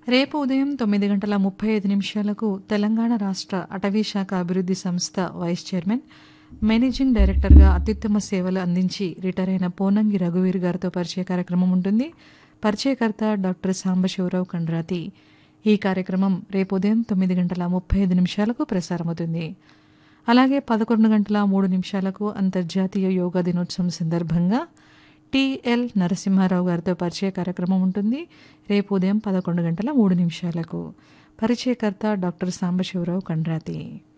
రేపు ఉదయం తొమ్మిది గంటల ముప్పై ఐదు నిమిషాలకు తెలంగాణ రాష్ట్ర అటవీ శాఖ అభివృద్ధి సంస్థ వైస్ చైర్మన్ మేనేజింగ్ డైరెక్టర్గా అత్యుత్తమ సేవలు అందించి రిటైర్ అయిన పోనంగి రఘువీర్ గారితో పరిచయ కార్యక్రమం ఉంటుంది పరిచయకర్త డాక్టర్ సాంబశివరావు కండ్రాతి ఈ కార్యక్రమం రేపు ఉదయం తొమ్మిది గంటల ముప్పై ఐదు నిమిషాలకు ప్రసారమవుతుంది అలాగే పదకొండు గంటల మూడు నిమిషాలకు అంతర్జాతీయ యోగా దినోత్సవం సందర్భంగా టిఎల్ నరసింహారావు గారితో పరిచయ కార్యక్రమం ఉంటుంది రేపు ఉదయం పదకొండు గంటల మూడు నిమిషాలకు పరిచయకర్త డాక్టర్ సాంబశివరావు కండ్రాతి